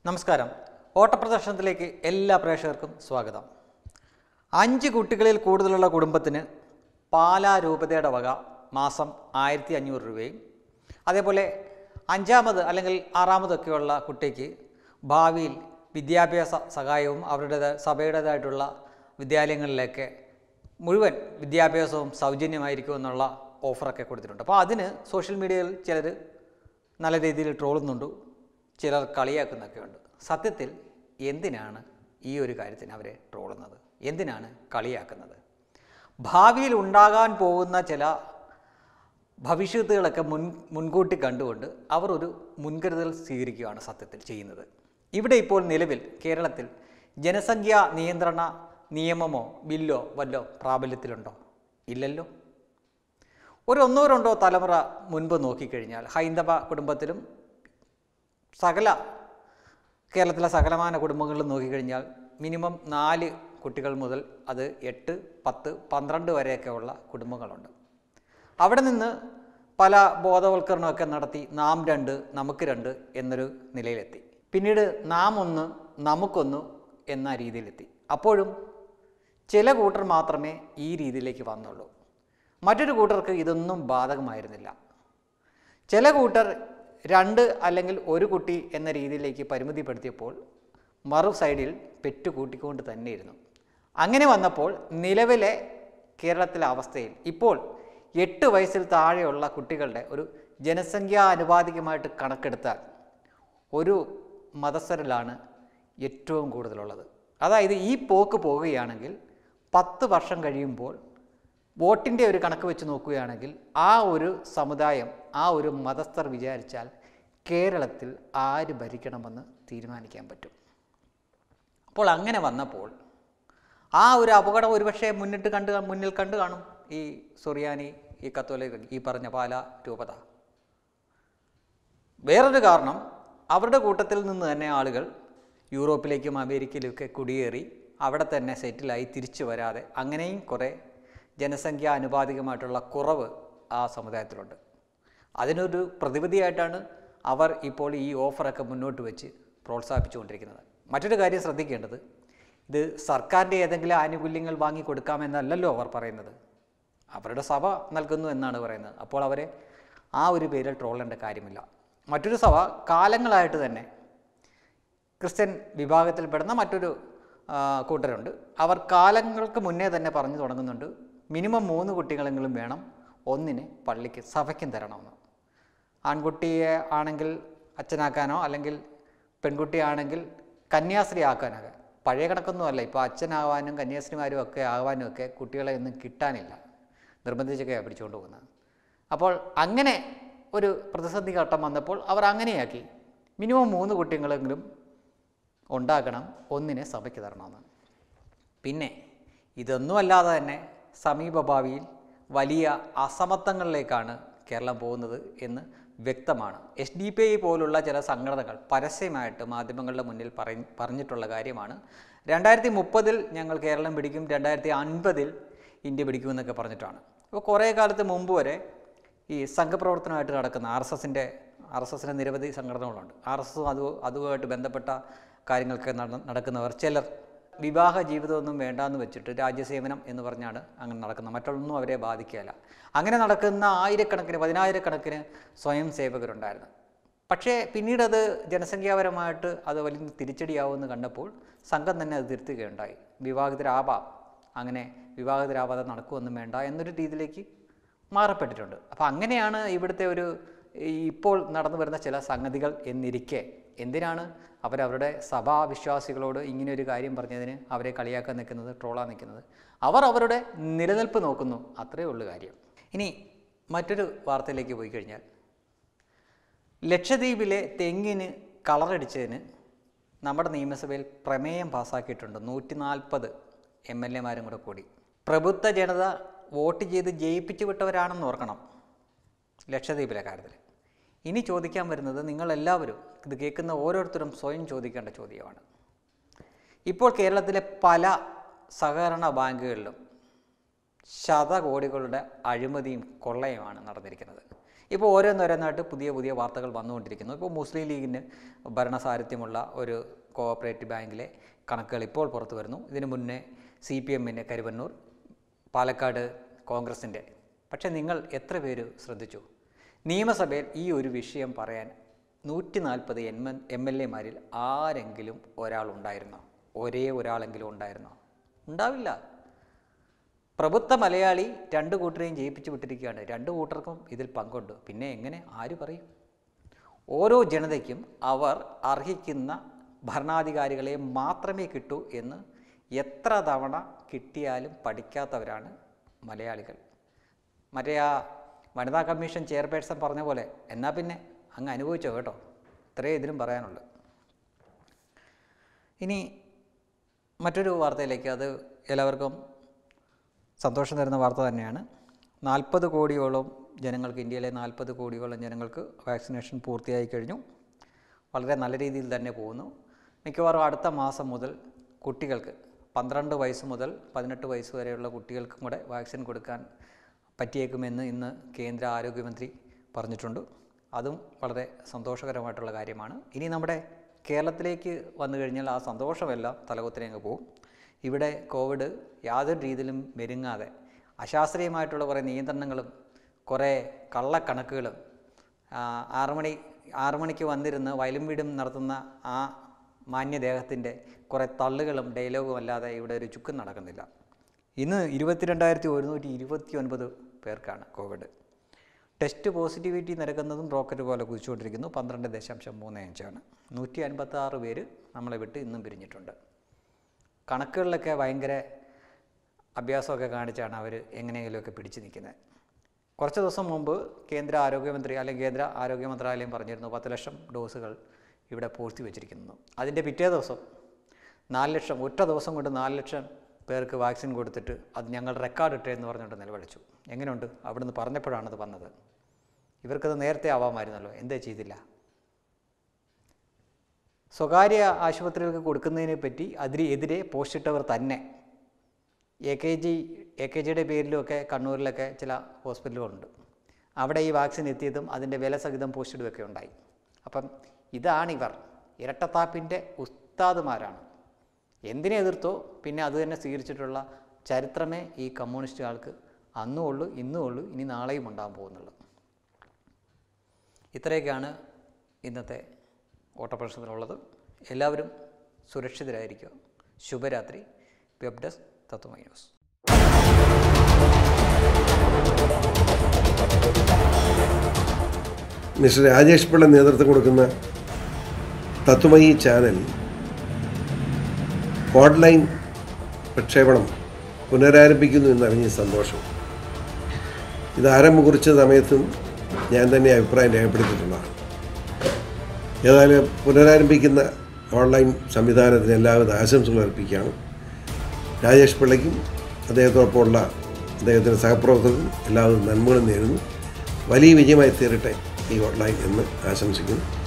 നമസ്കാരം ഓട്ടപ്രദർശനത്തിലേക്ക് എല്ലാ പ്രേക്ഷകർക്കും സ്വാഗതം അഞ്ച് കുട്ടികളിൽ കൂടുതലുള്ള കുടുംബത്തിന് പാലാ രൂപതയുടെ വക മാസം ആയിരത്തി അഞ്ഞൂറ് രൂപയും അതേപോലെ അഞ്ചാമത് അല്ലെങ്കിൽ ആറാമതൊക്കെയുള്ള കുട്ടിക്ക് ഭാവിയിൽ വിദ്യാഭ്യാസ സഹായവും അവരുടെ സഭയുടേതായിട്ടുള്ള വിദ്യാലയങ്ങളിലേക്ക് മുഴുവൻ വിദ്യാഭ്യാസവും സൗജന്യമായിരിക്കും എന്നുള്ള ഓഫറൊക്കെ കൊടുത്തിട്ടുണ്ട് അപ്പോൾ അതിന് സോഷ്യൽ മീഡിയയിൽ ചിലർ നല്ല രീതിയിൽ ട്രോളുന്നുണ്ട് ചിലർ കളിയാക്കുന്നൊക്കെ ഉണ്ട് സത്യത്തിൽ എന്തിനാണ് ഈ ഒരു കാര്യത്തിന് അവരെ ട്രോളുന്നത് എന്തിനാണ് കളിയാക്കുന്നത് ഭാവിയിൽ ഉണ്ടാകാൻ പോകുന്ന ചില ഭവിഷ്യത്തുകളൊക്കെ മുൻ മുൻകൂട്ടി കണ്ടുകൊണ്ട് അവർ ഒരു മുൻകരുതൽ സ്വീകരിക്കുകയാണ് സത്യത്തിൽ ചെയ്യുന്നത് ഇവിടെ ഇപ്പോൾ നിലവിൽ കേരളത്തിൽ ജനസംഖ്യാ നിയന്ത്രണ നിയമമോ ബില്ലോ വല്ലോ പ്രാബല്യത്തിലുണ്ടോ ഇല്ലല്ലോ ഒരു ഒന്നോ രണ്ടോ തലമുറ മുൻപ് നോക്കിക്കഴിഞ്ഞാൽ ഹൈന്ദവ കുടുംബത്തിലും സകല കേരളത്തിലെ സകലമാന കുടുംബങ്ങളിലും നോക്കിക്കഴിഞ്ഞാൽ മിനിമം നാല് കുട്ടികൾ മുതൽ അത് എട്ട് പത്ത് പന്ത്രണ്ട് വരെയൊക്കെ ഉള്ള കുടുംബങ്ങളുണ്ട് അവിടെ നിന്ന് പല ബോധവൽക്കരണമൊക്കെ നടത്തി നാം രണ്ട് നമുക്ക് രണ്ട് എന്നൊരു നിലയിലെത്തി പിന്നീട് നാം ഒന്ന് നമുക്കൊന്ന് എന്ന രീതിയിലെത്തി അപ്പോഴും ചില കൂട്ടർ മാത്രമേ ഈ രീതിയിലേക്ക് വന്നുള്ളൂ മറ്റൊരു കൂട്ടർക്ക് ഇതൊന്നും ബാധകമായിരുന്നില്ല ചില കൂട്ടർ രണ്ട് അല്ലെങ്കിൽ ഒരു കുട്ടി എന്ന രീതിയിലേക്ക് പരിമിതിപ്പെടുത്തിയപ്പോൾ മറു സൈഡിൽ പെറ്റു കൂട്ടിക്കൊണ്ട് തന്നെയിരുന്നു അങ്ങനെ വന്നപ്പോൾ നിലവിലെ കേരളത്തിലെ അവസ്ഥയിൽ ഇപ്പോൾ എട്ട് വയസ്സിൽ താഴെയുള്ള കുട്ടികളുടെ ഒരു ജനസംഖ്യാ അനുപാതികമായിട്ട് കണക്കെടുത്താൽ ഒരു മതസ്ഥരിലാണ് ഏറ്റവും കൂടുതലുള്ളത് അതായത് ഈ പോക്ക് പോവുകയാണെങ്കിൽ പത്ത് വർഷം കഴിയുമ്പോൾ വോട്ടിൻ്റെ ഒരു കണക്ക് വെച്ച് നോക്കുകയാണെങ്കിൽ ആ ഒരു സമുദായം ആ ഒരു മതസ്ഥർ വിചാരിച്ചാൽ കേരളത്തിൽ ആര് ഭരിക്കണമെന്ന് തീരുമാനിക്കാൻ പറ്റും അപ്പോൾ അങ്ങനെ വന്നപ്പോൾ ആ ഒരു അപകടം ഒരുപക്ഷെ മുന്നിട്ട് കണ്ട് മുന്നിൽ കണ്ടു കാണും ഈ സുറിയാനി ഈ കത്തോലിക്ക ഈ പറഞ്ഞ പാല രൂപത വേറൊരു കാരണം അവരുടെ കൂട്ടത്തിൽ നിന്ന് തന്നെ ആളുകൾ യൂറോപ്പിലേക്കും അമേരിക്കയിലുമൊക്കെ കുടിയേറി അവിടെ തന്നെ സെറ്റിലായി തിരിച്ചു വരാതെ അങ്ങനെയും കുറേ ജനസംഖ്യ അനുപാതികമായിട്ടുള്ള കുറവ് ആ സമുദായത്തിലുണ്ട് അതിനൊരു പ്രതിവിധിയായിട്ടാണ് അവർ ഇപ്പോൾ ഈ ഓഫറൊക്കെ മുന്നോട്ട് വെച്ച് പ്രോത്സാഹിപ്പിച്ചുകൊണ്ടിരിക്കുന്നത് മറ്റൊരു കാര്യം ശ്രദ്ധിക്കേണ്ടത് ഇത് സർക്കാരിൻ്റെ ഏതെങ്കിലും ആനുകൂല്യങ്ങൾ വാങ്ങി കൊടുക്കാമെന്നല്ലല്ലോ അവർ പറയുന്നത് അവരുടെ സഭ നൽകുന്നു എന്നാണ് പറയുന്നത് അപ്പോൾ അവരെ ആ ഒരു പേരിൽ ട്രോളേണ്ട കാര്യമില്ല മറ്റൊരു സഭ കാലങ്ങളായിട്ട് തന്നെ ക്രിസ്ത്യൻ വിഭാഗത്തിൽപ്പെടുന്ന മറ്റൊരു ആ, കൂട്ടരുണ്ട് അവർ കാലങ്ങൾക്ക് മുന്നേ തന്നെ പറഞ്ഞു തുടങ്ങുന്നുണ്ട് മിനിമം മൂന്ന് കുട്ടികളെങ്കിലും വേണം ഒന്നിന് പള്ളിക്ക് സഭയ്ക്കും തരണമെന്ന് ആൺകുട്ടിയെ ആണെങ്കിൽ അച്ഛനാക്കാനോ അല്ലെങ്കിൽ പെൺകുട്ടിയാണെങ്കിൽ കന്യാസ്ത്രീ ആക്കാനൊക്കെ പഴയ കണക്കൊന്നും അല്ല ഇപ്പോൾ അച്ഛനാവാനും കന്യാസ്ത്രീമാരും ഒക്കെ ആവാനും ഒക്കെ കുട്ടികളെ ഒന്നും കിട്ടാനില്ല നിർബന്ധിച്ചൊക്കെ പിടിച്ചുകൊണ്ട് പോകുന്നത് അപ്പോൾ അങ്ങനെ ഒരു പ്രതിസന്ധി ഘട്ടം വന്നപ്പോൾ അവർ അങ്ങനെയാക്കി മിനിമം മൂന്ന് കുട്ടികളെങ്കിലും ഉണ്ടാക്കണം ഒന്നിനെ സഭയ്ക്ക് തരണമെന്ന് പിന്നെ ഇതൊന്നുമല്ലാതെ തന്നെ സമീപ ഭാവിയിൽ വലിയ അസമത്വങ്ങളിലേക്കാണ് കേരളം പോകുന്നത് എന്ന് വ്യക്തമാണ് എസ് ഡി പി ഐ പോലുള്ള ചില സംഘടനകൾ പരസ്യമായിട്ട് മാധ്യമങ്ങളുടെ മുന്നിൽ പറയ പറഞ്ഞിട്ടുള്ള കാര്യമാണ് രണ്ടായിരത്തി മുപ്പതിൽ ഞങ്ങൾ കേരളം പിടിക്കും രണ്ടായിരത്തി അൻപതിൽ ഇന്ത്യ പിടിക്കുമെന്നൊക്കെ പറഞ്ഞിട്ടാണ് അപ്പോൾ കുറേ കാലത്ത് മുമ്പ് വരെ ഈ സംഘപ്രവർത്തനമായിട്ട് നടക്കുന്ന ആർ എസ് എസിൻ്റെ ആർ എസ് എസിൻ്റെ നിരവധി സംഘടനകളുണ്ട് ആർ എസ് എസും അത് അതുമായിട്ട് ബന്ധപ്പെട്ട കാര്യങ്ങൾക്ക് നട നടക്കുന്നവർ ചിലർ വിവാഹ ജീവിതമൊന്നും വേണ്ടാന്ന് വെച്ചിട്ട് രാജ്യസേവനം എന്ന് പറഞ്ഞാണ് അങ്ങനെ നടക്കുന്നത് മറ്റൊന്നും അവരെ ബാധിക്കുകയില്ല അങ്ങനെ നടക്കുന്ന ആയിരക്കണക്കിന് പതിനായിരക്കണക്കിന് സ്വയം സേവകരുണ്ടായിരുന്നു പക്ഷേ പിന്നീട് അത് ജനസംഖ്യാപരമായിട്ട് അത് വലിയ തിരിച്ചടിയാവുമെന്ന് കണ്ടപ്പോൾ സംഘം തന്നെ അത് തിരുത്തുകയുണ്ടായി വിവാഹിതരാവാം അങ്ങനെ വിവാഹിതരാവാതെ നടക്കുമൊന്നും വേണ്ട എന്നൊരു രീതിയിലേക്ക് മാറപ്പെട്ടിട്ടുണ്ട് അപ്പോൾ അങ്ങനെയാണ് ഇവിടുത്തെ ഒരു ഈ ഇപ്പോൾ നടന്നു വരുന്ന ചില സംഗതികൾ എന്നിരിക്കെ എന്തിനാണ് അവരവരുടെ സഭാവിശ്വാസികളോട് ഇങ്ങനെ ഒരു കാര്യം പറഞ്ഞതിന് അവരെ കളിയാക്കാൻ നിൽക്കുന്നത് ട്രോളാൻ നിൽക്കുന്നത് അവർ അവരുടെ നിലനിൽപ്പ് നോക്കുന്നു അത്രയേ ഉള്ളൂ കാര്യം ഇനി മറ്റൊരു വാർത്തയിലേക്ക് പോയി കഴിഞ്ഞാൽ ലക്ഷദ്വീപിലെ തെങ്ങിന് കളറടിച്ചതിന് നമ്മുടെ നിയമസഭയിൽ പ്രമേയം പാസ്സാക്കിയിട്ടുണ്ട് നൂറ്റി നാൽപ്പത് എം എൽ എമാരും കൂടെ കൂടി പ്രബുദ്ധ ജനത വോട്ട് ചെയ്ത് ജയിപ്പിച്ചു വിട്ടവരാണെന്ന് ഓർക്കണം ലക്ഷദ്വീപിലെ കാര്യത്തിൽ ഇനി ചോദിക്കാൻ വരുന്നത് നിങ്ങളെല്ലാവരും ഇത് കേൾക്കുന്ന ഓരോരുത്തരും സ്വയം ചോദിക്കേണ്ട ചോദ്യമാണ് ഇപ്പോൾ കേരളത്തിലെ പല സഹകരണ ബാങ്കുകളിലും ശതകോടികളുടെ അഴിമതിയും കൊള്ളയുമാണ് നടന്നിരിക്കുന്നത് ഇപ്പോൾ ഓരോന്നോരോന്നായിട്ട് പുതിയ പുതിയ വാർത്തകൾ വന്നുകൊണ്ടിരിക്കുന്നു ഇപ്പോൾ മുസ്ലിം ലീഗിന് ഭരണസാരഥ്യമുള്ള ഒരു കോഓപ്പറേറ്റീവ് ബാങ്കിലെ കണക്കുകൾ ഇപ്പോൾ പുറത്തു വരുന്നു ഇതിനു മുന്നേ സി പി എമ്മിൻ്റെ കരുവന്നൂർ പാലക്കാട് കോൺഗ്രസിൻ്റെ പക്ഷേ നിങ്ങൾ എത്ര പേര് ശ്രദ്ധിച്ചു നിയമസഭയിൽ ഈ ഒരു വിഷയം പറയാൻ നൂറ്റി നാൽപ്പത് എം എൻ എം എൽ എമാരിൽ ആരെങ്കിലും ഒരാളുണ്ടായിരുന്നോ ഒരേ ഒരാളെങ്കിലും ഉണ്ടായിരുന്നോ ഉണ്ടാവില്ല പ്രബുദ്ധ മലയാളി രണ്ട് കൂട്ടരെയും ജയിപ്പിച്ചു വിട്ടിരിക്കുകയാണ് രണ്ട് കൂട്ടർക്കും ഇതിൽ പങ്കുണ്ട് പിന്നെ എങ്ങനെ ആര് പറയും ഓരോ ജനതയ്ക്കും അവർ അർഹിക്കുന്ന ഭരണാധികാരികളെ മാത്രമേ കിട്ടൂ എന്ന് എത്ര തവണ കിട്ടിയാലും പഠിക്കാത്തവരാണ് മലയാളികൾ മറ്റേ ആ വനിതാ കമ്മീഷൻ ചെയർപേഴ്സൺ പറഞ്ഞ പോലെ എന്നാൽ പിന്നെ അങ്ങ് അനുഭവിച്ചോ കേട്ടോ ഇത്രയേ ഇതിലും പറയാനുള്ളൂ ഇനി മറ്റൊരു വാർത്തയിലേക്ക് അത് എല്ലാവർക്കും സന്തോഷം തരുന്ന വാർത്ത തന്നെയാണ് നാൽപ്പത് കോടിയോളം ജനങ്ങൾക്ക് ഇന്ത്യയിലെ നാൽപ്പത് കോടിയോളം ജനങ്ങൾക്ക് വാക്സിനേഷൻ പൂർത്തിയായി കഴിഞ്ഞു വളരെ നല്ല രീതിയിൽ തന്നെ പോകുന്നു മിക്കവാറും അടുത്ത മാസം മുതൽ കുട്ടികൾക്ക് പന്ത്രണ്ട് വയസ്സ് മുതൽ പതിനെട്ട് വയസ്സ് വരെയുള്ള കുട്ടികൾക്കും കൂടെ വാക്സിൻ കൊടുക്കാൻ പറ്റിയേക്കുമെന്ന് ഇന്ന് കേന്ദ്ര ആരോഗ്യമന്ത്രി പറഞ്ഞിട്ടുണ്ട് അതും വളരെ സന്തോഷകരമായിട്ടുള്ള കാര്യമാണ് ഇനി നമ്മുടെ കേരളത്തിലേക്ക് വന്നു കഴിഞ്ഞാൽ ആ സന്തോഷമെല്ലാം തലകുത്തിനെ അങ്ങ് പോകും ഇവിടെ കോവിഡ് യാതൊരു രീതിയിലും മെരുങ്ങാതെ അശാസ്ത്രീയമായിട്ടുള്ള കുറേ നിയന്ത്രണങ്ങളും കുറേ കള്ളക്കണക്കുകളും ആ, ആറ് മണി ആറ് മണിക്ക് വന്നിരുന്ന് വയലും വീടും നടത്തുന്ന ആ മാന്യദേഹത്തിൻ്റെ കുറേ തള്ളുകളും ഡയലോഗും അല്ലാതെ ഇവിടെ ഒരു ചുക്കും നടക്കുന്നില്ല ഇന്ന് ഇരുപത്തിരണ്ടായിരത്തി ഒരുന്നൂറ്റി ഇരുപത്തി ഒൻപത് പേർക്കാണ് കോവിഡ് ടെസ്റ്റ് പോസിറ്റിവിറ്റി നിരക്കുന്നതും റോക്കറ്റ് പോലെ കുതിച്ചുകൊണ്ടിരിക്കുന്നു പന്ത്രണ്ട് ദശാംശം മൂന്ന് അഞ്ചാണ് നൂറ്റി അൻപത്തി ആറ് പേര് നമ്മളെ വിട്ട് ഇന്നും പിരിഞ്ഞിട്ടുണ്ട് കണക്കുകളിലൊക്കെ ഭയങ്കര അഭ്യാസമൊക്കെ കാണിച്ചാണ് അവർ എങ്ങനെയെങ്കിലുമൊക്കെ പിടിച്ചു നിൽക്കുന്നത് കുറച്ച് ദിവസം മുമ്പ് കേന്ദ്ര ആരോഗ്യമന്ത്രി അല്ലെങ്കിൽ കേന്ദ്ര ആരോഗ്യ മന്ത്രാലയം പറഞ്ഞിരുന്നു പത്ത് ലക്ഷം ഡോസുകൾ ഇവിടെ പൂഴ്ത്തി വെച്ചിരിക്കുന്നു അതിൻ്റെ പിറ്റേ ദിവസം നാല് ലക്ഷം ഒറ്റ ദിവസം കൊണ്ട് നാല് ലക്ഷം പേർക്ക് വാക്സിൻ കൊടുത്തിട്ട് അത് ഞങ്ങൾ റെക്കോർഡ് ഇട്ടേ എന്ന് പറഞ്ഞുകൊണ്ട് നിലവിളിച്ചു എങ്ങനെയുണ്ട് അവിടുന്ന് പറഞ്ഞപ്പോഴാണത് വന്നത് ഇവർക്കത് നേരത്തെ ആവാമായിരുന്നല്ലോ എന്തേ ചെയ്തില്ല സ്വകാര്യ ആശുപത്രികൾക്ക് കൊടുക്കുന്നതിനെ പറ്റി അതിന് എതിരെ പോസ്റ്റിട്ടവർ തന്നെ A K G A K ജിയുടെ പേരിലുമൊക്കെ കണ്ണൂരിലൊക്കെ ചില ഹോസ്പിറ്റലുകളുണ്ട് അവിടെ ഈ വാക്സിൻ എത്തിയതും അതിൻ്റെ വില സഹിതം പോസ്റ്റിടുകയൊക്കെ ഉണ്ടായി അപ്പം ഇതാണിവർ ഇരട്ടത്താപ്പിൻ്റെ ഉസ്താദുമാരാണ് എന്തിനെ എതിർത്തോ പിന്നെ അത് തന്നെ സ്വീകരിച്ചിട്ടുള്ള ചരിത്രമേ ഈ കമ്മ്യൂണിസ്റ്റുകാർക്ക് അന്നും ഉള്ളൂ ഇന്നും ഉള്ളൂ ഇനി നാളെയും ഉണ്ടാകാൻ പോകുന്നുള്ളൂ ഇത്രയൊക്കെയാണ് ഇന്നത്തെ ഓട്ടപ്രശ്നത്തിനുള്ളത് എല്ലാവരും സുരക്ഷിതരായിരിക്കുക ശുഭരാത്രി web desk Tatwamayi news mister Rajesh Pillai നേതൃത്വം കൊടുക്കുന്ന തത്വമയി ചാനൽ ഓൺലൈൻ പ്രക്ഷേപണം പുനരാരംഭിക്കുന്നു എന്നറിഞ്ഞ സന്തോഷം ഇത് ആരംഭം കുറിച്ച സമയത്തും ഞാൻ തന്നെ അഭിപ്രായം രേഖപ്പെടുത്തിയിട്ടുള്ളതാണ് ഏതായാലും പുനരാരംഭിക്കുന്ന ഓൺലൈൻ സംവിധാനത്തിന് എല്ലാവിധ ആശംസകൾ അർപ്പിക്കുകയാണ് രാജേഷ് പിള്ളയ്ക്കും അദ്ദേഹത്തോടൊപ്പമുള്ള അദ്ദേഹത്തിൻ്റെ സഹപ്രവർത്തകർക്കും എല്ലാവിധ നന്മകളും നേരുന്നു വലിയ വിജയമായി തീരട്ടെ ഈ ഓൺലൈൻ എന്ന് ആശംസിക്കുന്നു